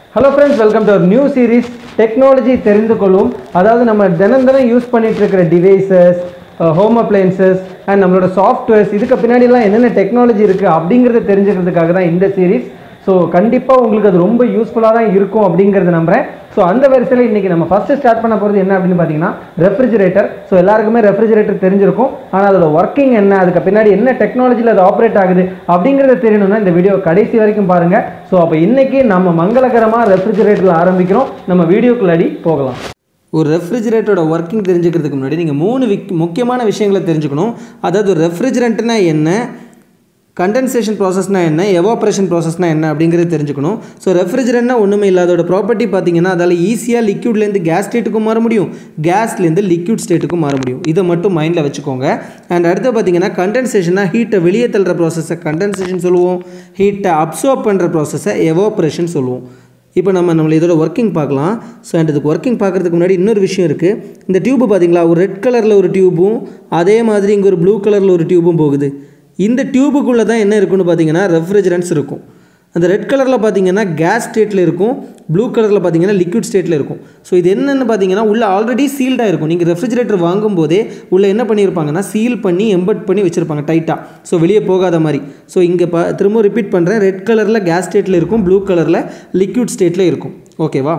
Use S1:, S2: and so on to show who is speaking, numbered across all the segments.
S1: hello friends welcome to new series technology தெரிந்து கொள்வோம் அதாவது நம்ம தினம் தினம் யூஸ் பண்ணிட்டு இருக்கிற டிவைசஸ் ஹோம் அப்ளையன்சஸ் அண்ட் நம்மளோட சாஃப்ட்வேர்ஸ் இதுக்கு பின்னாடிலாம் என்னென்ன டெக்னாலஜி இருக்குது அப்படிங்கிறத தெரிஞ்சுக்கிறதுக்காக தான் இந்த சீரிஸ் ஸோ கண்டிப்பாக உங்களுக்கு அது ரொம்ப யூஸ்ஃபுல்லாக தான் இருக்கும் அப்படிங்கிறத நம்புறேன் ஸோ அந்த வரிசையில் இன்றைக்கி நம்ம ஃபஸ்ட்டு ஸ்டார்ட் பண்ண போகிறது என்ன அப்படின்னு பார்த்தீங்கன்னா ரெஃப்ரிஜரேட்டர் ஸோ எல்லாருக்குமே ரெஃப்ரிஜரேட்டர் தெரிஞ்சிருக்கும் ஆனால் அதோட ஒர்க்கிங் என்ன அதுக்கு பின்னாடி என்ன டெக்னாலஜியில் அது ஆப்ரேட் ஆகுது அப்படிங்கிறத தெரியணும்னா இந்த வீடியோ கடைசி வரைக்கும் பாருங்கள் ஸோ அப்போ இன்றைக்கி நம்ம மங்களகரமாக ரெஃப்ரிஜரேட்டரில் ஆரம்பிக்கிறோம் நம்ம வீடியோக்குள்ளாடி போகலாம்
S2: ஒரு ரெஃப்ரிஜரேட்டரோட ஒர்க்கிங் தெரிஞ்சுக்கிறதுக்கு முன்னாடி நீங்கள் மூணு விக் முக்கியமான விஷயங்களை தெரிஞ்சுக்கணும் அதாவது ஒரு ரெஃப்ரிஜரண்ட்னா என்ன கண்டென்சேஷன் ப்ராசஸ்னால் என்ன எவாப்ரேஷன் ப்ராசஸ்னால் என்ன அப்படிங்கிறது தெரிஞ்சுக்கணும் ஸோ ரெஃப்ரிஜரண்ட்னா ஒன்றுமே இல்லை அதோட ப்ராப்பர்ட்டி பார்த்தீங்கன்னா அதால் ஈஸியாக லிக்யூட்லேருந்து கேஸ் ஸ்டேட்டுக்கும் மாற முடியும் கேஸ்லேருந்து லிக்யூட் ஸ்டேட்டுக்கும் மாற முடியும் இதை மட்டும் மைண்டில் வச்சுக்கோங்க அண்ட் அடுத்து பார்த்தீங்கன்னா கண்டென்சேஷனா ஹீட்டை வெளியே தள்ளுற ப்ராசஸை கண்டென்சேஷன் சொல்லுவோம் ஹீட்டை அப்சர்வ் பண்ணுற ப்ராசஸை எவாப்ரேஷன் சொல்லுவோம் இப்போ நம்ம நம்மள இதோட ஒர்க்கிங் பார்க்கலாம் ஸோ அண்ட் இதுக்கு ஒர்க்கிங் பார்க்குறதுக்கு முன்னாடி இன்னொரு விஷயம் இருக்குது இந்த டியூப்பு பார்த்தீங்களா ஒரு ரெட் கலரில் ஒரு டியூப்பும் அதே மாதிரி இங்கே ஒரு ப்ளூ கலரில் ஒரு டியூப்பும் போகுது இந்த டியூபுக்குள்ளே தான் என்ன இருக்குன்னு பார்த்தீங்கன்னா ரெஃப்ரிஜரன்ஸ் இருக்கும் அந்த ரெட் கலரில் பார்த்தீங்கன்னா கேஸ் ஸ்டேட்டில் இருக்கும் ப்ளூ கலரில் பார்த்தீங்கன்னா லிக்விட் ஸ்டேட்டில் இருக்கும் ஸோ இது என்னென்னு பார்த்தீங்கன்னா உள்ளே ஆல்ரெடி சீல்டாக இருக்கும் நீங்கள் ரெஃப்ரிஜரேட்டர் வாங்கும்போதே உள்ளே என்ன பண்ணியிருப்பாங்கன்னா சீல் பண்ணி எம்பட் பண்ணி வச்சுருப்பாங்க டைட்டாக ஸோ வெளியே போகாத மாதிரி ஸோ இங்கே பா திரும்ப ரிப்பீட் பண்ணுறேன் ரெட் கலரில் கேஸ் ஸ்டேட்டில் இருக்கும் ப்ளூ கலரில் லிக்விட் ஸ்டேட்டில் இருக்கும் ஓகேவா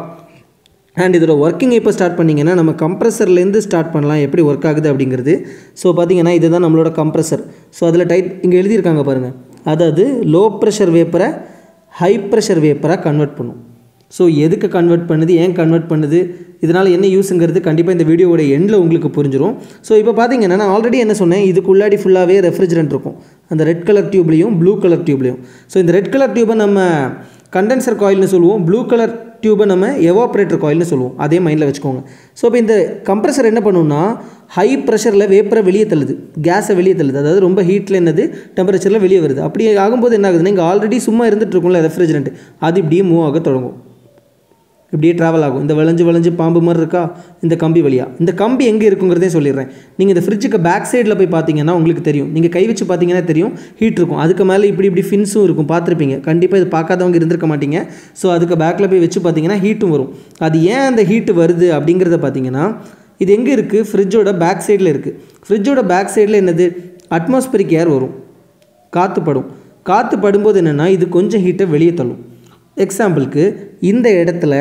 S2: அண்ட் இதோட ஒர்க்கிங் எப்போ ஸ்டார்ட் பண்ணிங்கன்னா நம்ம கம்ப்ரஸர்லேருந்து ஸ்டார்ட் பண்ணலாம் எப்படி ஒர்க் ஆகுது அப்படிங்கிறது ஸோ பார்த்தீங்கன்னா இதுதான் நம்மளோட கம்ப்ரஸர் ஸோ அதில் டைட் இங்கே எழுதியிருக்காங்க பாருங்கள் அதாவது லோ ப்ரெஷர் வேப்பரை ஹை ப்ரெஷர் வேப்பராக கன்வெர்ட் பண்ணும் ஸோ எதுக்கு கன்வெர்ட் பண்ணுது ஏன் கன்வெர்ட் பண்ணுது இதனால் என்ன யூஸுங்கிறது கண்டிப்பாக இந்த வீடியோவோட எண்டில் உங்களுக்கு புரிஞ்சிடும் ஸோ இப்போ பார்த்தீங்கன்னா நான் ஆல்ரெடி என்ன சொன்னேன் இதுக்குள்ளாடி ஃபுல்லாகவே ரெஃப்ரிஜரண்ட் இருக்கும் அந்த ரெட் கலர் டியூப்லேயும் ப்ளூ கலர் டியூப்லேயும் ஸோ இந்த ரெட் கலர் டியூப்பை நம்ம கண்டென்சர் காயில்னு சொல்லுவோம் ப்ளூ கலர் டியூபை நம்ம எவாப்ரேட்டர் காயில்னு சொல்லுவோம் அதே மைண்டில் வச்சுக்கோங்க ஸோ இப்போ இந்த கம்ப்ரஸர் என்ன பண்ணுன்னா ஹை ப்ரெஷரில் வேப்பரை வெளியே தள்ளுது கேஸை வெளியே தள்ளுது அதாவது ரொம்ப ஹீட்டில் என்னது டெம்பரேச்சரில் வெளியே வருது அப்படி ஆகும்போது என்ன ஆகுதுன்னா இங்கே ஆல்ரெடி சும்மா இருந்துட்டு இருக்கும்ல ரெஃப்ரிஜரண்ட் அது இப்படியே மூவ் ஆக தொடங்கும் இப்படியே ட்ராவல் ஆகும் இந்த வளைஞ்சு வளைஞ்சு பாம்பு மாதிரி இருக்கா இந்த கம்பி வழியாக இந்த கம்பி எங்கே இருக்குங்கிறதே சொல்லிடுறேன் நீங்கள் இந்த ஃப்ரிட்ஜுக்கு பேக் சைடில் போய் பார்த்தீங்கன்னா உங்களுக்கு தெரியும் நீங்கள் கை வச்சு பார்த்தீங்கன்னா தெரியும் ஹீட் இருக்கும் அதுக்கு மேலே இப்படி இப்படி ஃபின்ஸும் இருக்கும் பார்த்துருப்பீங்க கண்டிப்பாக இது பார்க்காதவங்க இருந்திருக்க மாட்டீங்க ஸோ அதுக்கு பேக்கில் போய் வச்சு பார்த்தீங்கன்னா ஹீட்டும் வரும் அது ஏன் அந்த ஹீட்டு வருது அப்படிங்கிறத பார்த்தீங்கன்னா இது எங்கே இருக்குது ஃப்ரிட்ஜோட பேக் சைடில் இருக்குது ஃப்ரிட்ஜோட பேக் சைடில் என்னது அட்மாஸ்பரிக் ஏர் வரும் காற்று படும் காற்று படும்போது என்னென்னா இது கொஞ்சம் ஹீட்டை வெளியே தள்ளும் எக்ஸாம்பிளுக்கு இந்த இடத்துல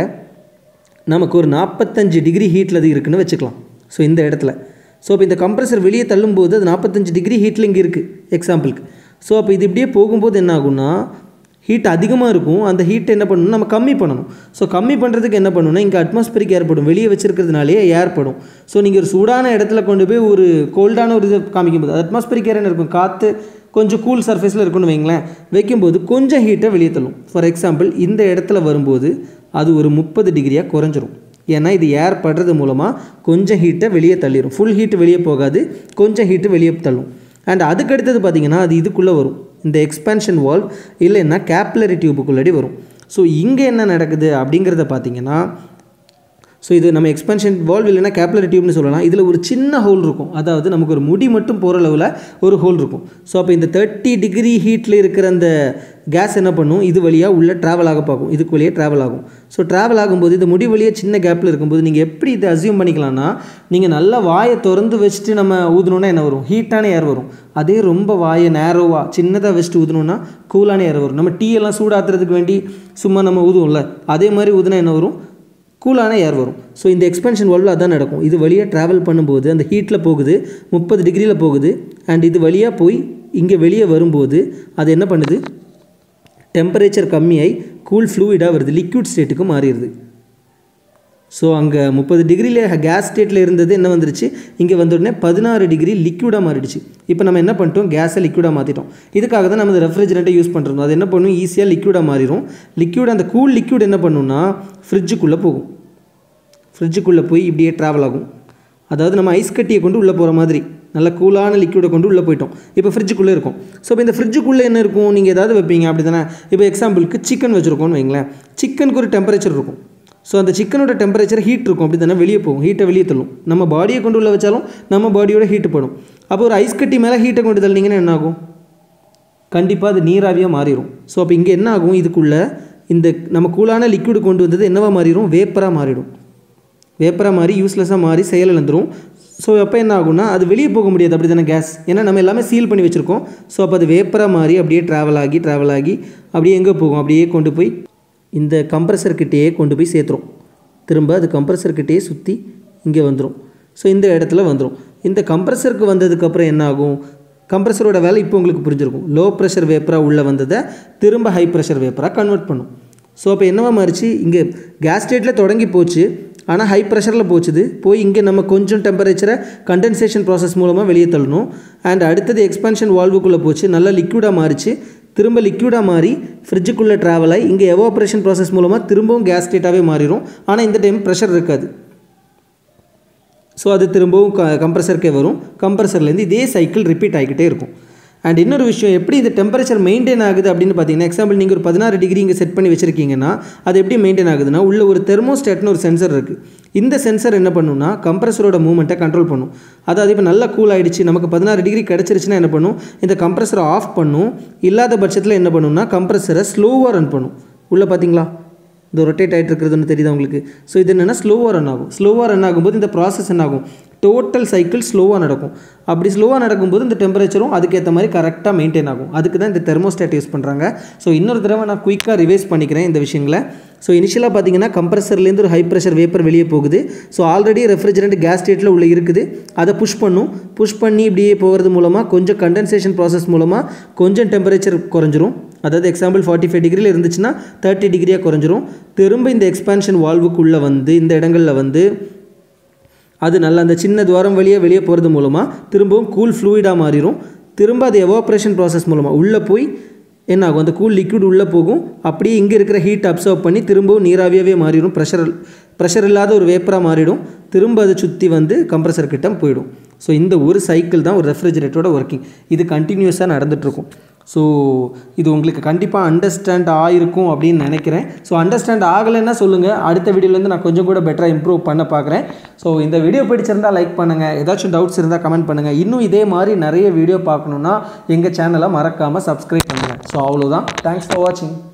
S2: நமக்கு ஒரு நாற்பத்தஞ்சு டிகிரி ஹீட்டில் அது இருக்குன்னு வச்சுக்கலாம் ஸோ இந்த இடத்துல ஸோ இப்போ இந்த கம்ப்ரஸர் வெளியே தள்ளும்போது அது நாற்பத்தஞ்சு டிகிரி ஹீட்டில் இங்கே இருக்குது எக்ஸாம்பிளுக்கு ஸோ அப்போ இது இப்படியே போகும்போது என்ன ஆகும்னா ஹீட் அதிகமாக இருக்கும் அந்த ஹீட் என்ன பண்ணணும் நம்ம கம்மி பண்ணணும் ஸோ கம்மி பண்ணுறதுக்கு என்ன பண்ணணும்னா இங்கே அட்மாஸ்பரிக் ஏற்படும் வெளியே வச்சிருக்கிறதுனாலே ஏற்படும் ஸோ நீங்கள் ஒரு சூடான இடத்துல கொண்டு போய் ஒரு கோல்டான ஒரு இதை காமிக்கும்போது அட்மாஸ்பரிக் ஏர் என்ன இருக்கும் காற்று கொஞ்சம் கூல் சர்ஃபேஸில் இருக்குன்னு வைங்களேன் வைக்கும்போது கொஞ்சம் ஹீட்டை வெளியே தள்ளும் ஃபார் எக்ஸாம்பிள் இந்த இடத்துல வரும்போது அது ஒரு முப்பது டிகிரியாக குறைஞ்சிரும் ஏன்னா இது ஏர் படுறது மூலமாக கொஞ்சம் ஹீட்டை வெளியே தள்ளிடும் ஃபுல் ஹீட்டு வெளியே போகாது கொஞ்சம் ஹீட்டு வெளியே தள்ளும் அண்ட் அதுக்கு அடுத்தது பார்த்திங்கன்னா அது இதுக்குள்ளே வரும் இந்த எக்ஸ்பேன்ஷன் வால்வ் இல்லைன்னா கேப்லரி டியூபுக்குள்ளடி வரும் ஸோ இங்கே என்ன நடக்குது அப்படிங்கிறத பார்த்தீங்கன்னா ஸோ இது நம்ம எக்ஸ்பென்ஷன் வால்வ் இல்லைனா கேப்லரி டியூப்னு சொல்லலாம் இதில் ஒரு சின்ன ஹோல் இருக்கும் அதாவது நமக்கு ஒரு முடி மட்டும் போகிற லெவலில் ஒரு ஹோல் இருக்கும் ஸோ அப்போ இந்த தேர்ட்டி டிகிரி ஹீட்டில் இருக்கிற அந்த கேஸ் என்ன பண்ணும் இது வழியாக உள்ளே ட்ராவல் ஆக பார்க்கும் இதுக்கு வழியாக ட்ராவல் ஆகும் ஸோ ட்ராவல் ஆகும்போது இந்த முடி வழியாக சின்ன கேப்பில் இருக்கும்போது நீங்கள் எப்படி இதை அசியூம் பண்ணிக்கலாம்னா நீங்கள் நல்லா வாயை திறந்து வச்சுட்டு நம்ம ஊதுனோன்னா என்ன வரும் ஹீட்டான ஏர் வரும் அதே ரொம்ப வாயை நேரோவாக சின்னதாக வச்சுட்டு ஊதுனோன்னா கூலான ஏர் வரும் நம்ம டீ எல்லாம் சூடாத்துறதுக்கு வேண்டி சும்மா நம்ம ஊதுவோம்ல அதே மாதிரி ஊதுனா என்ன வரும் கூலான ஏர் வரும் ஸோ இந்த எக்ஸ்பென்ஷன் வால்வில் அதான் நடக்கும் இது வழியாக ட்ராவல் பண்ணும்போது அந்த ஹீட்டில் போகுது முப்பது டிகிரியில் போகுது அண்ட் இது வழியாக போய் இங்கே வெளியே வரும்போது அது என்ன பண்ணுது டெம்பரேச்சர் கம்மியாகி கூல் ஃப்ளூயிடாக வருது லிக்விட் ஸ்டேட்டுக்கு மாறிடுது ஸோ அங்கே முப்பது டிகிரியில் கேஸ் ஸ்டேட்டில் இருந்தது என்ன வந்துருச்சு இங்கே வந்த உடனே பதினாறு டிகிரி லிக்விடாக மாறிடுச்சு இப்போ நம்ம என்ன பண்ணிட்டோம் கேஸை லிக்விடாக மாற்றிட்டோம் இதுக்காக தான் நம்ம ரெஃப்ரிஜரேட்டை யூஸ் பண்ணுறோம் அது என்ன பண்ணும் ஈஸியாக லிக்விடாக மாறிடும் லிக்விட் அந்த கூல் லிக்விட் என்ன பண்ணுன்னா ஃப்ரிட்ஜுக்குள்ளே போகும் ஃப்ரிட்ஜுக்குள்ளே போய் இப்படியே ட்ராவல் ஆகும் அதாவது நம்ம ஐஸ் கட்டியை கொண்டு உள்ளே போகிற மாதிரி நல்ல கூலான லிக்விடை கொண்டு உள்ளே போயிட்டோம் இப்போ ஃப்ரிட்ஜுக்குள்ளே இருக்கும் ஸோ இப்போ இந்த ஃப்ரிட்ஜுக்குள்ளே என்ன இருக்கும் நீங்கள் ஏதாவது வைப்பீங்க அப்படி தானே இப்போ எக்ஸாம்பிளுக்கு சிக்கன் வச்சுருக்கோன்னு வைங்களேன் சிக்கனுக்கு ஒரு டெம்பரேச்சர் இருக்கும் ஸோ அந்த சிக்கனோட டெம்பரேச்சர் ஹீட் இருக்கும் அப்படி தானே வெளியே போகும் ஹீட்டை வெளியே தள்ளும் நம்ம பாடியை கொண்டு உள்ள வச்சாலும் நம்ம பாடியோட ஹீட்டு படும் அப்போ ஒரு ஐஸ் கட்டி மேலே ஹீட்டை கொண்டு தள்ளினீங்கன்னா என்ன ஆகும் கண்டிப்பாக அது நீராவியாக மாறிடும் ஸோ அப்போ இங்கே என்ன ஆகும் இதுக்குள்ளே இந்த நம்ம கூலான லிக்விட் கொண்டு வந்தது என்னவா மாறிடும் வேப்பராக மாறிடும் வேப்பராக மாறி யூஸ்லெஸ்ஸாக மாறி செயலிழந்துரும் ஸோ அப்போ என்ன ஆகும்னா அது வெளியே போக முடியாது அப்படி தானே கேஸ் ஏன்னா நம்ம எல்லாமே சீல் பண்ணி வச்சுருக்கோம் ஸோ அப்போ அது வேப்பராக மாறி அப்படியே ட்ராவல் ஆகி ட்ராவல் ஆகி அப்படியே எங்கே போகும் அப்படியே கொண்டு போய் இந்த கம்ப்ரஸர் கிட்டேயே கொண்டு போய் சேர்த்துரும் திரும்ப அது கம்ப்ரஸர் கிட்டேயே சுற்றி இங்கே வந்துடும் ஸோ இந்த இடத்துல வந்துடும் இந்த கம்ப்ரஸருக்கு வந்ததுக்கப்புறம் என்ன ஆகும் கம்ப்ரஸரோட வேலை இப்போ உங்களுக்கு புரிஞ்சிருக்கும் லோ ப்ரெஷர் வேப்பராக உள்ளே வந்ததை திரும்ப ஹை ப்ரெஷர் வேப்பராக கன்வெர்ட் பண்ணும் ஸோ அப்போ என்னவா மாறிச்சு இங்கே கேஸ் ஸ்டேட்டில் தொடங்கி போச்சு ஆனால் ஹை ப்ரெஷரில் போச்சுது போய் இங்கே நம்ம கொஞ்சம் டெம்பரேச்சரை கண்டென்சேஷன் ப்ராசஸ் மூலமாக வெளியே தள்ளணும் அண்ட் அடுத்தது எக்ஸ்பான்ஷன் வால்வுக்குள்ளே போச்சு நல்லா லிக்விடாக மாறிச்சு திரும்ப லிக்விடாக மாறி ஃப்ரிட்ஜுக்குள்ளே ட்ராவல் ஆகி இங்கே எவாப்ரேஷன் ப்ராசஸ் மூலமாக திரும்பவும் கேஸ் ஸ்டேட்டாகவே மாறிடும் ஆனால் இந்த டைம் ப்ரெஷர் இருக்காது ஸோ அது திரும்பவும் க கம்ப்ரஸருக்கே வரும் கம்ப்ரஸர்லேருந்து இதே சைக்கிள் ரிப்பீட் ஆகிக்கிட்டே இருக்கும் அண்ட் இன்னொரு விஷயம் எப்படி இந்த டெம்பரேச்சர் மெயின்டைன் ஆகுது அப்படின்னு பார்த்தீங்கன்னா எக்ஸாம்பிள் நீங்கள் ஒரு பதினாறு டிகிரி இங்கே செட் பண்ணி வச்சுருக்கீங்கன்னா அது எப்படி மெயின்டைன் ஆகுதுன்னா உள்ள ஒரு தெர்மோஸ்டேட்னு ஒரு சென்சர் இருக்குது இந்த சென்சர் என்ன பண்ணுன்னா கம்ப்ரஸரோட மூவ்மெண்ட்டை கண்ட்ரோல் பண்ணும் அதாவது இப்போ நல்லா கூல் ஆகிடுச்சு நமக்கு பதினாறு டிகிரி கிடச்சிருச்சுன்னா என்ன பண்ணும் இந்த கம்ப்ரஸரை ஆஃப் பண்ணும் இல்லாத பட்சத்தில் என்ன பண்ணும்னா கம்ப்ரஸரை ஸ்லோவாக ரன் பண்ணும் உள்ளே பார்த்தீங்களா இந்த ரொட்டேட் ஆகிட்டு இருக்கிறது ஒன்று தெரியுதா உங்களுக்கு ஸோ இது என்னென்னா ஸ்லோவாக ரன் ஆகும் ஸ்லோவாக ரன் ஆகும்போது இந்த ப்ராசஸ் என்ன ஆகும் டோட்டல் சைக்கிள் ஸ்லோவாக நடக்கும் அப்படி ஸ்லோவாக நடக்கும்போது இந்த டெம்பரேச்சரும் அதுக்கேற்ற மாதிரி கரெக்டாக மெயின்டைன் ஆகும் அதுக்கு தான் இந்த தெர்மோஸ்டேட் யூஸ் பண்ணுறாங்க ஸோ இன்னொரு தடவை நான் குயிக்காக ரிவைஸ் பண்ணிக்கிறேன் இந்த விஷயங்களை ஸோ இனிஷியலாக பார்த்தீங்கன்னா கம்ப்ரஸர்லேருந்து ஒரு ஹை ப்ரெஷர் வேப்பர் வெளியே போகுது ஸோ ஆல்ரெடி ரெஃப்ரிஜரண்ட் கேஸ் ஸ்டேட்டில் உள்ள இருக்குது அதை புஷ் பண்ணும் புஷ் பண்ணி இப்படியே போகிறது மூலமாக கொஞ்சம் கண்டென்சேஷன் ப்ராசஸ் மூலமாக கொஞ்சம் டெம்பரேச்சர் குறைஞ்சிரும் அதாவது எக்ஸாம்பிள் ஃபார்ட்டி ஃபைவ் டிகிரியில் இருந்துச்சுன்னா தேர்ட்டி டிகிரியாக குறைஞ்சிரும் திரும்ப இந்த எக்ஸ்பான்ஷன் வால்வுக்குள்ளே வந்து இந்த இடங்களில் வந்து அது நல்லா அந்த சின்ன துவாரம் வழியாக வெளியே போகிறது மூலமாக திரும்பவும் கூல் ஃப்ளூயிடாக மாறிடும் திரும்ப அது எவாப்ரேஷன் ப்ராசஸ் மூலமாக உள்ளே போய் என்ன ஆகும் அந்த கூல் லிக்விட் உள்ளே போகும் அப்படியே இங்கே இருக்கிற ஹீட் அப்சர்வ் பண்ணி திரும்பவும் நீராவியாகவே மாறிடும் ப்ரெஷர் ப்ரெஷர் இல்லாத ஒரு வேப்பராக மாறிடும் திரும்ப அதை சுற்றி வந்து கம்ப்ரஸர் கிட்ட போயிடும் ஸோ இந்த ஒரு சைக்கிள் தான் ஒரு ரெஃப்ரிஜரேட்டரோட ஒர்க்கிங் இது கண்டினியூஸாக நடந்துகிட்ருக்கும் ஸோ இது உங்களுக்கு கண்டிப்பாக அண்டர்ஸ்டாண்ட் ஆகிருக்கும் அப்படின்னு நினைக்கிறேன் ஸோ அண்டர்ஸ்டாண்ட் ஆகலைன்னா சொல்லுங்கள் அடுத்த வீடியோலேருந்து நான் கொஞ்சம் கூட பெட்டராக இம்ப்ரூவ் பண்ண பார்க்குறேன் ஸோ இந்த வீடியோ பிடிச்சிருந்தால் லைக் பண்ணுங்கள் ஏதாச்சும் டவுட்ஸ் இருந்தால் கமெண்ட் பண்ணுங்கள் இன்னும் இதே மாதிரி நிறைய வீடியோ பார்க்கணுன்னா எங்கள் சேனலை மறக்காமல் சப்ஸ்கிரைப் பண்ணுங்கள் ஸோ அவ்வளோதான் தேங்க்ஸ் ஃபார் வாட்சிங்